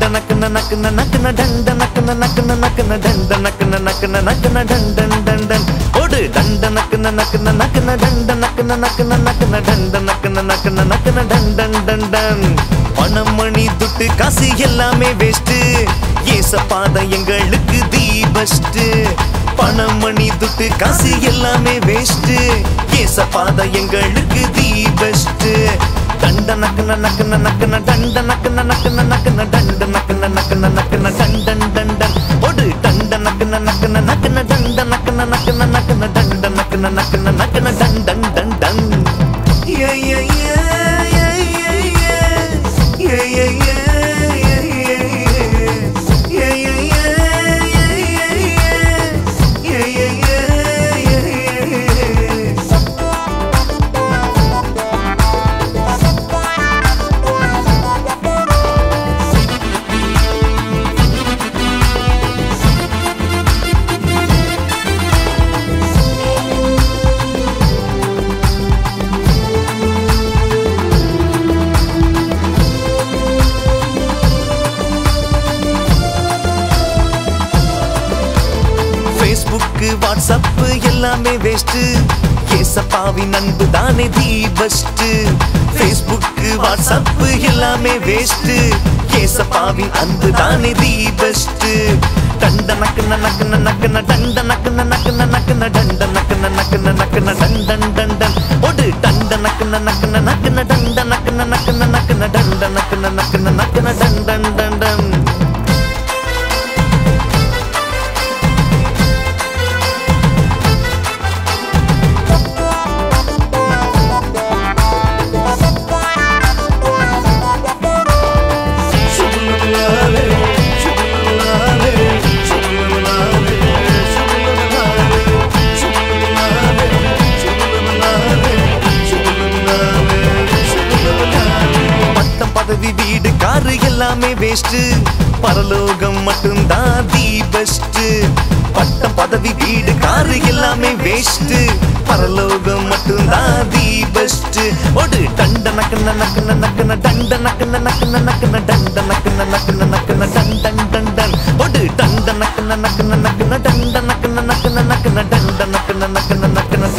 நக்குன நக்குன நக்குன டண்ட நக்குன நக்குன நக்குன டண்ட நக்குன நக்குன நக்குன டண்டன் டண்டன் ஓடு டண்ட நக்குன நக்குன நக்குன டண்ட நக்குன நக்குன நக்குன டண்ட நக்குன நக்குன நக்குன டண்டன் டண்டன் பணம் மணி துட்டு காசு எல்லாமே வேஸ்ட் ஏசப்பாத எங்களுக்கு தி பெஸ்ட் பணம் மணி துட்டு காசு எல்லாமே வேஸ்ட் ஏசப்பாத எங்களுக்கு தி பெஸ்ட் தண்ட நக்குன நக்குன நக்குன டண்ட நக்குன நக்குன நக்குன டண்ட நக்குன நக்குன நக்குன டண்டன் டண்டன் ஒடு டண்ட நக்குன நக்குன நக்குன டண்ட நக்குன நக்குன நக்குன டண்ட நக்குன நக்குன நக்குன டண்டன் டண்டன் Yeah, yeah, yeah, yeah, yeah, yeah. Yeah, yeah, yeah, yeah, yeah, yeah. Yeah, yeah, yeah, yeah, yeah, yeah. Yeah, yeah, yeah, yeah, yeah, yeah. Facebook WhatsApp எல்லாமே வேஸ்ட் ஏசப்பாவின் அன்பு தானே தி பெஸ்ட் ஃபேஸ்புக் வாட்ஸ்அப் எல்லாமே waste ஏசப்பாவின் அன்பு தானே the best டண்ட நக்குன நக்குன நக்குன டண்ட நக்குன நக்குன நக்குன டண்ட நக்குன நக்குன நக்குன டண்டன் டண்டன் ஒடு டண்ட நக்குன நக்குன நக்குன டண்ட நக்குன நக்குன நக்குன டண்ட நக்குன நக்குன நக்குன டண்டன் டண்டன் பட்டம் பதவி வீடு காரு எல்லாமே வேஸ்ட் பரலோகம் மட்டும்தான் தி பெஸ்ட் பட்டம் பதவி வீடு காரு எல்லாமே வேஸ்ட் பரலோகம் மட்டும்தான் தி பெஸ்ட் ஒடு டண்ட நக்குன நக்குன நக்குன டண்ட நக்குன நக்குன நக்குன டண்ட நக்குன நக்குன நக்குன டண்டன் டண்டன் ஒடு டண்ட நக்குன நக்குன நக்குன டண்ட நக்குன நக்குன நக்குன டண்ட நக்குன நக்குன நக்குன